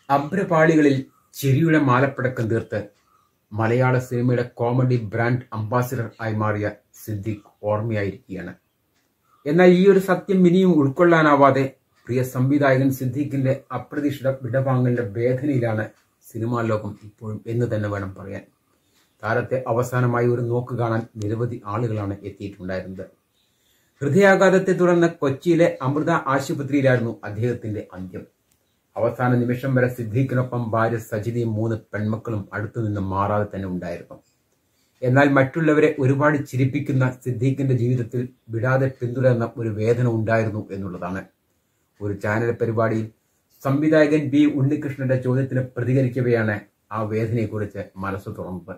അഭ്രപാളികളിൽ ചിരിയുടെ മാലപ്പടക്കം തീർത്ത് മലയാള സിനിമയുടെ കോമഡി ബ്രാൻഡ് അംബാസിഡർ ആയി മാറിയ സിദ്ദിഖ് ഓർമ്മയായിരിക്കുകയാണ് എന്നാൽ ഈ ഒരു സത്യം ഇനിയും ഉൾക്കൊള്ളാനാവാതെ പ്രിയ സംവിധായകൻ സിദ്ദീഖിന്റെ അപ്രതീക്ഷിത വിടവാങ്ങലിന്റെ വേദനയിലാണ് സിനിമാ ലോകം ഇപ്പോഴും എന്ന് തന്നെ വേണം പറയാൻ താരത്തെ അവസാനമായി ഒരു നോക്ക് കാണാൻ നിരവധി ആളുകളാണ് എത്തിയിട്ടുണ്ടായിരുന്നത് ഹൃദയാഘാതത്തെ തുടർന്ന് കൊച്ചിയിലെ അമൃത ആശുപത്രിയിലായിരുന്നു അദ്ദേഹത്തിന്റെ അന്ത്യം അവസാന നിമിഷം വരെ സിദ്ദീഖിനൊപ്പം ഭാര്യ സജിതയും മൂന്ന് പെൺമക്കളും അടുത്തുനിന്ന് മാറാതെ തന്നെ ഉണ്ടായിരുന്നു എന്നാൽ മറ്റുള്ളവരെ ഒരുപാട് ചിരിപ്പിക്കുന്ന സിദ്ദീഖിന്റെ ജീവിതത്തിൽ വിടാതെ പിന്തുടർന്ന ഒരു വേദന ഉണ്ടായിരുന്നു എന്നുള്ളതാണ് ഒരു ചാനൽ പരിപാടിയിൽ സംവിധായകൻ ബി ഉണ്ണികൃഷ്ണന്റെ ചോദ്യത്തിന് പ്രതികരിക്കവെയാണ് ആ വേദനയെക്കുറിച്ച് മനസ്സ് തുറന്നത്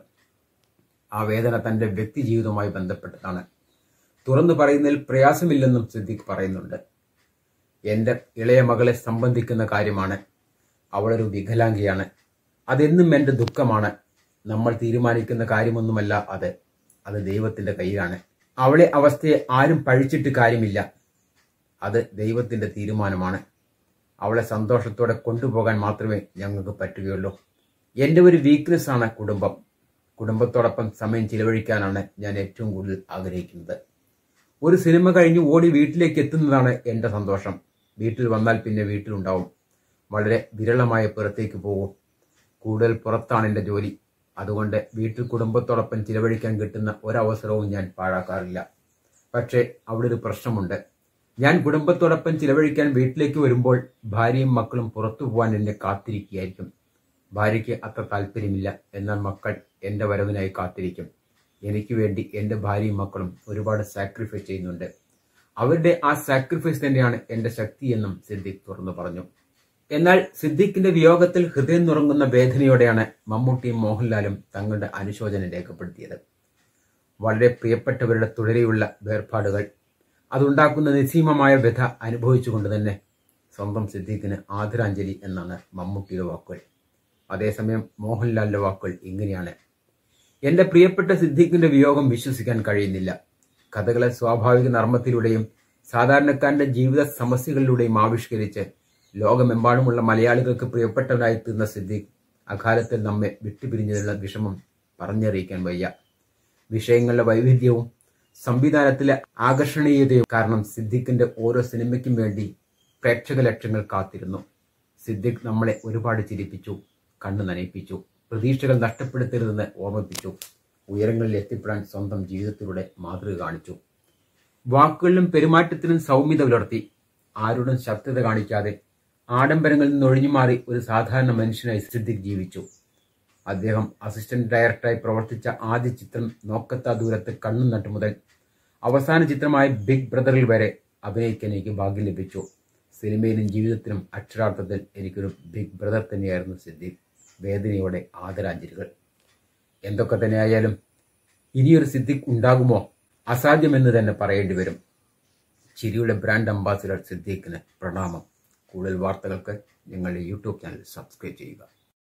ആ വേദന തന്റെ വ്യക്തി ജീവിതവുമായി ബന്ധപ്പെട്ടതാണ് തുറന്നു പറയുന്നതിൽ പ്രയാസമില്ലെന്നും സിദ്ദീഖ് പറയുന്നുണ്ട് എന്റെ ഇളയ മകളെ സംബന്ധിക്കുന്ന കാര്യമാണ് അവളൊരു വികലാംഗിയാണ് അതെന്നും എന്റെ ദുഃഖമാണ് നമ്മൾ തീരുമാനിക്കുന്ന കാര്യമൊന്നുമല്ല അത് അത് ദൈവത്തിന്റെ കയ്യിലാണ് അവളെ അവസ്ഥയെ ആരും പഴിച്ചിട്ട് കാര്യമില്ല അത് ദൈവത്തിന്റെ തീരുമാനമാണ് അവളെ സന്തോഷത്തോടെ കൊണ്ടുപോകാൻ മാത്രമേ ഞങ്ങൾക്ക് പറ്റുകയുള്ളൂ എൻ്റെ ഒരു വീക്ക്നെസ് ആണ് കുടുംബം കുടുംബത്തോടൊപ്പം സമയം ചിലവഴിക്കാനാണ് ഞാൻ ഏറ്റവും കൂടുതൽ ആഗ്രഹിക്കുന്നത് ഒരു സിനിമ കഴിഞ്ഞ് ഓടി വീട്ടിലേക്ക് എത്തുന്നതാണ് എൻ്റെ സന്തോഷം വീട്ടിൽ വന്നാൽ പിന്നെ വീട്ടിലുണ്ടാവും വളരെ വിരളമായ പുറത്തേക്ക് പോകും കൂടുതൽ പുറത്താണ് എൻ്റെ ജോലി അതുകൊണ്ട് വീട്ടിൽ കുടുംബത്തോടൊപ്പം ചിലവഴിക്കാൻ കിട്ടുന്ന ഒരവസരവും ഞാൻ പാഴാക്കാറില്ല പക്ഷേ അവിടെ ഒരു പ്രശ്നമുണ്ട് ഞാൻ കുടുംബത്തോടൊപ്പം ചിലവഴിക്കാൻ വീട്ടിലേക്ക് വരുമ്പോൾ ഭാര്യയും മക്കളും പുറത്തു പോകാൻ എന്നെ കാത്തിരിക്കുകയായിരിക്കും ഭാര്യയ്ക്ക് അത്ര താല്പര്യമില്ല എന്നാൽ മക്കൾ എൻ്റെ വരവിനായി കാത്തിരിക്കും എനിക്ക് വേണ്ടി എൻ്റെ ഭാര്യയും മക്കളും ഒരുപാട് സാക്രിഫൈസ് ചെയ്യുന്നുണ്ട് അവരുടെ ആ സാക്രിഫൈസ് തന്നെയാണ് എൻ്റെ ശക്തി എന്നും സിദ്ദിഖ് തുറന്നു പറഞ്ഞു എന്നാൽ സിദ്ദിഖിന്റെ വിയോഗത്തിൽ ഹൃദയം നുറങ്ങുന്ന വേദനയോടെയാണ് മമ്മൂട്ടിയും മോഹൻലാലും തങ്ങളുടെ അനുശോചനം രേഖപ്പെടുത്തിയത് വളരെ പ്രിയപ്പെട്ടവരുടെ തുടരെയുള്ള വേർപാടുകൾ അതുണ്ടാക്കുന്ന നിസ്സീമമായ വ്യഥ അനുഭവിച്ചുകൊണ്ട് തന്നെ സ്വന്തം സിദ്ദീഖിന് ആദരാഞ്ജലി എന്നാണ് മമ്മൂട്ടിയുടെ വാക്കുകൾ അതേസമയം മോഹൻലാലിന്റെ വാക്കുകൾ ഇങ്ങനെയാണ് എന്റെ പ്രിയപ്പെട്ട സിദ്ദീഖിന്റെ വിയോഗം വിശ്വസിക്കാൻ കഴിയുന്നില്ല കഥകളെ സ്വാഭാവിക നർമ്മത്തിലൂടെയും സാധാരണക്കാരന്റെ ജീവിത സമസ്യകളിലൂടെയും ആവിഷ്കരിച്ച് ലോകമെമ്പാടുമുള്ള മലയാളികൾക്ക് പ്രിയപ്പെട്ടവനായി തീർന്ന സിദ്ദീഖ് അകാലത്തിൽ നമ്മെ വിട്ടുപിരിഞ്ഞതിലുള്ള വിഷമം പറഞ്ഞറിയിക്കാൻ വയ്യ വിഷയങ്ങളുടെ വൈവിധ്യവും സംവിധാനത്തിലെ ആകർഷണീയതയും കാരണം സിദ്ദിഖിന്റെ ഓരോ സിനിമയ്ക്കും വേണ്ടി പ്രേക്ഷക ലക്ഷങ്ങൾ കാത്തിരുന്നു സിദ്ദിഖ് നമ്മളെ ഒരുപാട് ചിരിപ്പിച്ചു കണ്ണു നനയിപ്പിച്ചു പ്രതീക്ഷകൾ നഷ്ടപ്പെടുത്തരുതെന്ന് ഓർമ്മിപ്പിച്ചു ഉയരങ്ങളിൽ എത്തിപ്പെടാൻ സ്വന്തം ജീവിതത്തിലൂടെ മാതൃക കാണിച്ചു വാക്കുകളിലും പെരുമാറ്റത്തിലും സൗമ്യത പുലർത്തി ആരോടും ശക്തത കാണിക്കാതെ ആഡംബരങ്ങളിൽ നിന്ന് ഒഴിഞ്ഞു മാറി ഒരു സാധാരണ മനുഷ്യനായി സിദ്ദിഖ് ജീവിച്ചു അദ്ദേഹം അസിസ്റ്റന്റ് ഡയറക്ടറായി പ്രവർത്തിച്ച ആദ്യ ചിത്രം നോക്കത്താ ദൂരത്ത് കണ്ണു നട്ടു മുതൽ അവസാന ചിത്രമായ ബിഗ് ബ്രദറിൽ വരെ അഭിനയിക്കാൻ എനിക്ക് ഭാഗ്യം ലഭിച്ചു സിനിമയിലും ജീവിതത്തിലും അക്ഷരാർത്ഥത്തിൽ എനിക്കൊരു ബിഗ് ബ്രദർ തന്നെയായിരുന്നു സിദ്ദീഖ് വേദനയോടെ ആദരാഞ്ജലികൾ എന്തൊക്കെ തന്നെയായാലും ഇനിയൊരു സിദ്ദിഖ് ഉണ്ടാകുമോ അസാധ്യമെന്ന് തന്നെ പറയേണ്ടി വരും ചിരിയുടെ ബ്രാൻഡ് അംബാസിഡർ സിദ്ദീഖിന് പ്രണാമം കൂടുതൽ വാർത്തകൾക്ക് ഞങ്ങളുടെ യൂട്യൂബ് ചാനൽ സബ്സ്ക്രൈബ് ചെയ്യുക